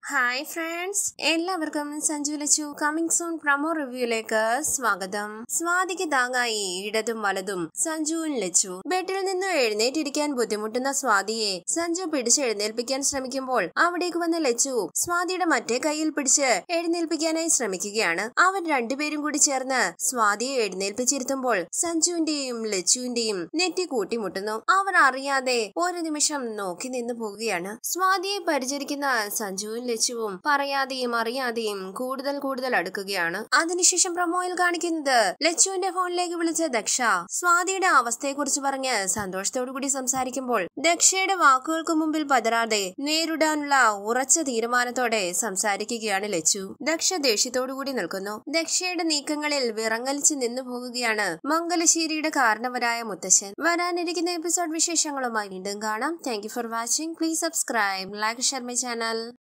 hi friends എല്ലാവർക്കും Sanju Lachu coming soon promo റിവ്യൂയിലേക്ക് സ്വാഗതം സ്വാതിക്ക് താങ്ങായി ഇടതും വലതും സഞ്ജുവും ലച്ചു ബെഡിൽ നിന്ന് എഴുന്നേറ്റിരിക്കാൻ ബുദ്ധിമുട്ടുന്ന സ്വാതിയെ സഞ്ജു പിടിച്ച് എഴുന്നേൽപ്പിക്കാൻ ശ്രമിക്കുമ്പോൾ അവിടേക്ക് വന്ന ലച്ചു സ്വാതിയുടെ മറ്റേ കൈയിൽ പിടിച്ച് എഴുന്നേൽപ്പിക്കാനായി ശ്രമിക്കുകയാണ് അവർ രണ്ടുപേരും കൂടി ചേർന്ന് സ്വാതിയെ എഴുന്നേൽപ്പിച്ചിരുത്തുമ്പോൾ സഞ്ജുവിന്റെയും ലച്ചുവിന്റെയും നെറ്റി കൂട്ടിമുട്ടുന്നു അവർ അറിയാതെ ഒരു നിമിഷം നോക്കി നിന്നു പോകുകയാണ് സ്വാതിയെ പരിചരിക്കുന്ന സഞ്ജുവും ലച്ചുവും പറയാതെയും അറിയാതെയും കൂടുതൽ കൂടുതൽ അടുക്കുകയാണ് അതിനുശേഷം പ്രമോയിൽ കാണിക്കുന്നത് ലച്ചുവിന്റെ ഫോണിലേക്ക് വിളിച്ച ദക്ഷ സ്വാതിയുടെ അവസ്ഥയെക്കുറിച്ച് പറഞ്ഞ് സന്തോഷത്തോടുകൂടി സംസാരിക്കുമ്പോൾ ദക്ഷയുടെ വാക്കുകൾക്ക് മുമ്പിൽ പതരാതെ നേരിടാനുള്ള ഉറച്ച തീരുമാനത്തോടെ സംസാരിക്കുകയാണ് ലച്ചു ദക്ഷ ദേഷ്യത്തോടുകൂടി നിൽക്കുന്നു ദക്ഷയുടെ നീക്കങ്ങളിൽ വിറങ്ങലിച്ച് നിന്നു പോകുകയാണ് മംഗലശ്ശേരിയുടെ കാരണവരായ മുത്തശ്ശൻ വരാനിരിക്കുന്ന എപ്പിസോഡ് വിശേഷങ്ങളുമായി വീണ്ടും കാണാം thank you for watching please subscribe like share my channel